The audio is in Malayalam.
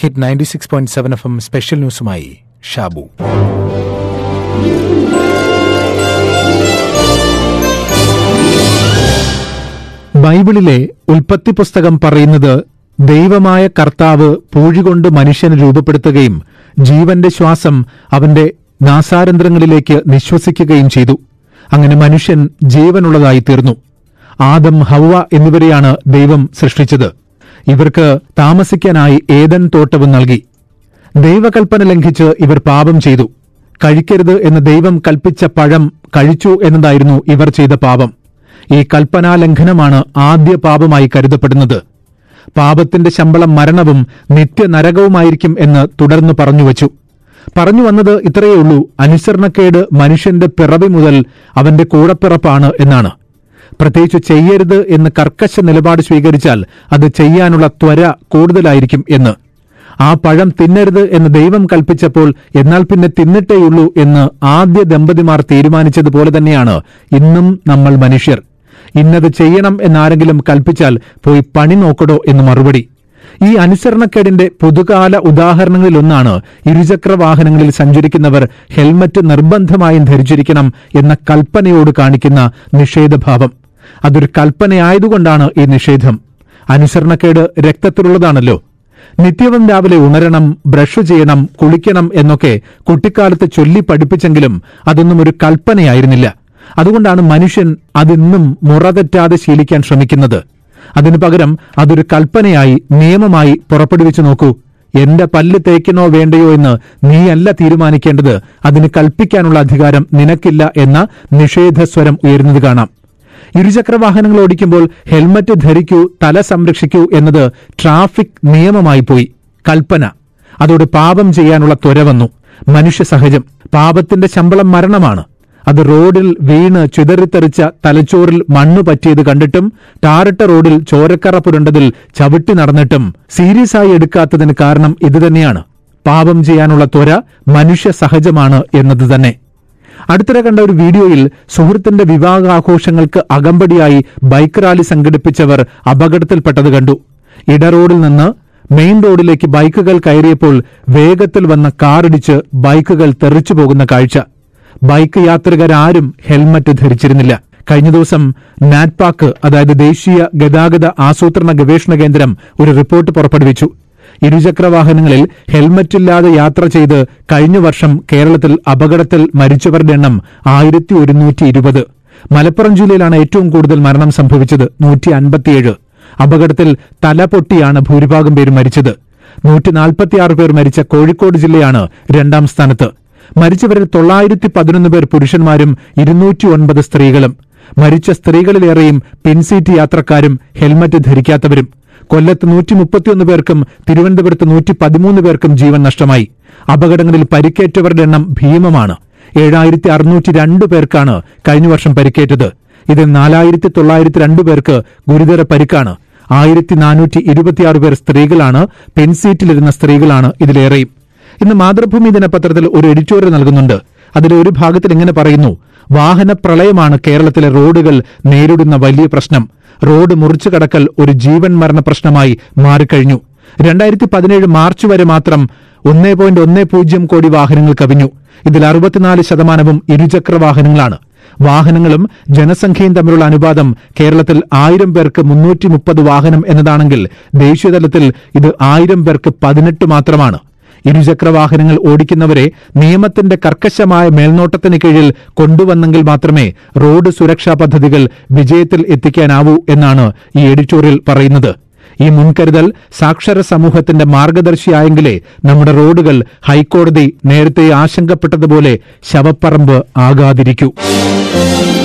hit ninety six point seven F M special ന്യൂസുമായി ഷാബു ബൈബിളിലെ ഉൽപ്പത്തി പുസ്തകം പറയുന്നത് ദൈവമായ കർത്താവ് പൂഴികൊണ്ട് മനുഷ്യനെ രൂപപ്പെടുത്തുകയും ജീവന്റെ ശ്വാസം അവന്റെ നാസാരന്ധ്രങ്ങളിലേക്ക് നിശ്വസിക്കുകയും ചെയ്തു അങ്ങനെ മനുഷ്യൻ ജീവനുള്ളതായി തീർന്നു ആദം ഹവ്വ എന്നിവരെയാണ് ദൈവം സൃഷ്ടിച്ചത് ഇവർക്ക് താമസിക്കാനായി ഏതൻ തോട്ടവും നൽകി ദൈവകൽപ്പന ലംഘിച്ച് ഇവർ പാപം ചെയ്തു കഴിക്കരുത് എന്ന് ദൈവം കൽപ്പിച്ച പഴം കഴിച്ചു എന്നതായിരുന്നു ഇവർ ചെയ്ത പാപം ഈ കൽപ്പനാ ലംഘനമാണ് ആദ്യ പാപമായി കരുതപ്പെടുന്നത് പാപത്തിന്റെ ശമ്പളം മരണവും നിത്യനരകവുമായിരിക്കും എന്ന് തുടർന്ന് പറഞ്ഞുവച്ചു പറഞ്ഞു വന്നത് ഇത്രയേ ഉള്ളൂ അനുസരണക്കേട് മനുഷ്യന്റെ പിറവി മുതൽ അവന്റെ കൂടപ്പിറപ്പാണ് എന്നാണ് പ്രത്യേകിച്ച് ചെയ്യരുത് എന്ന് കർക്കശ നിലപാട് സ്വീകരിച്ചാൽ അത് ചെയ്യാനുള്ള ത്വര കൂടുതലായിരിക്കും എന്ന് ആ പഴം തിന്നരുത് എന്ന് ദൈവം കൽപ്പിച്ചപ്പോൾ എന്നാൽ പിന്നെ തിന്നിട്ടേയുള്ളൂ എന്ന് ആദ്യ ദമ്പതിമാർ തീരുമാനിച്ചതുപോലെ തന്നെയാണ് ഇന്നും നമ്മൾ മനുഷ്യർ ഇന്നത് ചെയ്യണം എന്നാരെങ്കിലും കൽപ്പിച്ചാൽ പോയി പണി നോക്കടോ എന്ന് മറുപടി ഈ അനുസരണക്കേടിന്റെ പുതുകാല ഉദാഹരണങ്ങളിലൊന്നാണ് ഇരുചക്ര വാഹനങ്ങളിൽ സഞ്ചരിക്കുന്നവർ ഹെൽമറ്റ് നിർബന്ധമായും ധരിച്ചിരിക്കണം എന്ന കൽപ്പനയോട് കാണിക്കുന്ന നിഷേധഭാവം അതൊരു കൽപ്പനയായതുകൊണ്ടാണ് ഈ നിഷേധം അനുസരണക്കേട് രക്തത്തിലുള്ളതാണല്ലോ നിത്യവും രാവിലെ ഉണരണം ബ്രഷ് ചെയ്യണം കുളിക്കണം എന്നൊക്കെ കുട്ടിക്കാലത്ത് ചൊല്ലി പഠിപ്പിച്ചെങ്കിലും അതൊന്നും ഒരു കൽപ്പനയായിരുന്നില്ല അതുകൊണ്ടാണ് മനുഷ്യൻ അതിന്നും മുറതെറ്റാതെ ശീലിക്കാൻ ശ്രമിക്കുന്നത് അതിനു പകരം അതൊരു കൽപ്പനയായി നിയമമായി പുറപ്പെടുവിച്ചു നോക്കൂ എന്റെ പല്ല് തേക്കണോ വേണ്ടയോ എന്ന് നീയല്ല തീരുമാനിക്കേണ്ടത് അതിന് കൽപ്പിക്കാനുള്ള അധികാരം നിനക്കില്ല എന്ന നിഷേധസ്വരം ഉയരുന്നത് കാണാം ഇരുചക്ര വാഹനങ്ങൾ ഓടിക്കുമ്പോൾ ഹെൽമറ്റ് ധരിക്കൂ തല സംരക്ഷിക്കൂ എന്നത് ട്രാഫിക് നിയമമായി പോയി കൽപ്പന അതോട് പാപം ചെയ്യാനുള്ള ത്വര വന്നു മനുഷ്യ സഹജം പാപത്തിന്റെ ശമ്പളം മരണമാണ് അത് റോഡിൽ വീണ് ചിതറിത്തെറിച്ച തലച്ചോറിൽ മണ്ണ് പറ്റിയത് കണ്ടിട്ടും ടാറിട്ട റോഡിൽ ചോരക്കറ പുരണ്ടതിൽ ചവിട്ടി നടന്നിട്ടും സീരിയസ് ആയി എടുക്കാത്തതിന് കാരണം ഇതുതന്നെയാണ് പാപം ചെയ്യാനുള്ള ത്വര മനുഷ്യ സഹജമാണ് എന്നത് തന്നെ അടുത്തിടെ കണ്ട ഒരു വീഡിയോയിൽ സുഹൃത്തിന്റെ വിവാഹാഘോഷങ്ങൾക്ക് അകമ്പടിയായി ബൈക്ക് റാലി സംഘടിപ്പിച്ചവർ അപകടത്തിൽപ്പെട്ടത് കണ്ടു ഇടറോഡിൽ നിന്ന് മെയിൻ റോഡിലേക്ക് ബൈക്കുകൾ കയറിയപ്പോൾ വേഗത്തിൽ വന്ന കാറിടിച്ച് ബൈക്കുകൾ തെറിച്ചു പോകുന്ന കാഴ്ച ബൈക്ക് യാത്രികരാരും ഹെൽമറ്റ് ധരിച്ചിരുന്നില്ല കഴിഞ്ഞ ദിവസം നാറ്റ്പാക്ക് അതായത് ദേശീയ ഗതാഗത ആസൂത്രണ ഗവേഷണ കേന്ദ്രം ഒരു റിപ്പോർട്ട് പുറപ്പെടുവിച്ചു ഇരുചക്ര വാഹനങ്ങളിൽ ഹെൽമറ്റില്ലാതെ യാത്ര ചെയ്ത് കഴിഞ്ഞ വർഷം കേരളത്തിൽ അപകടത്തിൽ മരിച്ചവരുടെ എണ്ണം ആയിരത്തി ഒരുന്നൂറ്റി ഇരുപത് മലപ്പുറം ജില്ലയിലാണ് ഏറ്റവും കൂടുതൽ മരണം സംഭവിച്ചത് നൂറ്റി അൻപത്തിയേഴ് അപകടത്തിൽ തല പൊട്ടിയാണ് ഭൂരിഭാഗം പേരും മരിച്ചത് നൂറ്റി നാൽപ്പത്തിയാറ് പേർ മരിച്ച കോഴിക്കോട് ജില്ലയാണ് രണ്ടാം സ്ഥാനത്ത് മരിച്ചവരിൽ തൊള്ളായിരത്തി പതിനൊന്ന് പേർ പുരുഷന്മാരും ഇരുന്നൂറ്റി ഒൻപത് സ്ത്രീകളും മരിച്ച സ്ത്രീകളിലേറെയും പിൻസീറ്റ് യാത്രക്കാരും ഹെൽമറ്റ് ധരിക്കാത്തവരും കൊല്ലത്ത് നൂറ്റി മുപ്പത്തിയൊന്ന് പേർക്കും തിരുവനന്തപുരത്ത് നൂറ്റി പതിമൂന്ന് പേർക്കും ജീവൻ നഷ്ടമായി അപകടങ്ങളിൽ പരിക്കേറ്റവരുടെ എണ്ണം ഭീമമാണ് ഏഴായിരത്തി അറുന്നൂറ്റി രണ്ട് പേർക്കാണ് കഴിഞ്ഞ വർഷം പരിക്കേറ്റത് ഇതിൽ നാലായിരത്തി തൊള്ളായിരത്തി രണ്ട് പേർക്ക് ഗുരുതര പരിക്കാണ് ആയിരത്തി നാനൂറ്റി ഇരുപത്തിയാറ് പേർ സ്ത്രീകളാണ് പെൻസീറ്റിലിരുന്ന സ്ത്രീകളാണ് ഇതിലേറെയും ഇന്ന് മാതൃഭൂമി ദിനപത്രത്തിൽ ഒരു എഡിറ്റോറിയൽ നൽകുന്നുണ്ട് അതിലെ ഒരു ഭാഗത്തിൽ ഇങ്ങനെ പറയുന്നു വാഹന പ്രളയമാണ് കേരളത്തിലെ റോഡുകൾ നേരിടുന്ന വലിയ പ്രശ്നം റോഡ് മുറിച്ചു കടക്കൽ ഒരു ജീവൻ മരണ പ്രശ്നമായി മാറിക്കഴിഞ്ഞു രണ്ടായിരത്തി പതിനേഴ് മാർച്ച് വരെ മാത്രം ഒന്നേ പോയിന്റ് ഒന്നേ പൂജ്യം കോടി വാഹനങ്ങൾ കവിഞ്ഞു ഇതിൽ അറുപത്തിനാല് ശതമാനവും ഇരുചക്ര വാഹനങ്ങളാണ് വാഹനങ്ങളും ജനസംഖ്യയും തമ്മിലുള്ള അനുപാതം കേരളത്തിൽ ആയിരം പേർക്ക് മുന്നൂറ്റി മുപ്പത് വാഹനം എന്നതാണെങ്കിൽ ദേശീയതലത്തിൽ ഇത് ആയിരം പേർക്ക് പതിനെട്ട് മാത്രമാണ് ഇരുചക്ര വാഹനങ്ങൾ ഓടിക്കുന്നവരെ നിയമത്തിന്റെ കർക്കശമായ മേൽനോട്ടത്തിന് കീഴിൽ കൊണ്ടുവന്നെങ്കിൽ മാത്രമേ റോഡ് സുരക്ഷാ പദ്ധതികൾ വിജയത്തിൽ എത്തിക്കാനാവൂ എന്നാണ് ഈ എഡിറ്റോറിയൽ പറയുന്നത് ഈ മുൻകരുതൽ സാക്ഷര സമൂഹത്തിന്റെ മാർഗദർശിയായെങ്കിലേ നമ്മുടെ റോഡുകൾ ഹൈക്കോടതി നേരത്തെ ആശങ്കപ്പെട്ടതുപോലെ ശവപ്പറമ്പ് ആകാതിരിക്കൂ